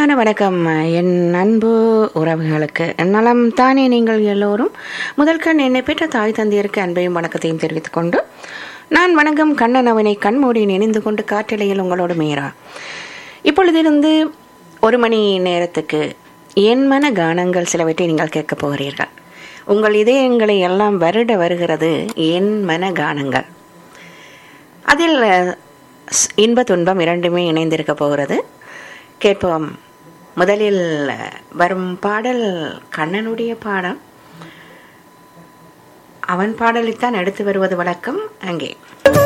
இனிமையான வணக்கம் என் அன்பு உறவுகளுக்கு நலம் தானே நீங்கள் எல்லோரும் முதல் கண் என்னை பெற்ற தாய் தந்தையருக்கு அன்பையும் வணக்கத்தையும் தெரிவித்துக் கொண்டு நான் வணக்கம் கண்ணன் அவனை கண்மூடி நினைந்து கொண்டு காற்றலையில் உங்களோடு மீறா இப்பொழுதிருந்து ஒரு மணி நேரத்துக்கு என் மன கானங்கள் சிலவற்றை நீங்கள் கேட்கப் போகிறீர்கள் உங்கள் இதயங்களை எல்லாம் வருட வருகிறது என் மன கானங்கள் அதில் அஹ், ஸ்- இன்ப துன்பம் இரண்டுமே இணைந்திருக்க போகிறது கேட்போம் முதலில் அஹ், வரும் பாடல் கண்ணனுடைய பாடம் அவன் பாடலைத்தான் எடுத்து வருவது வழக்கம் அங்கே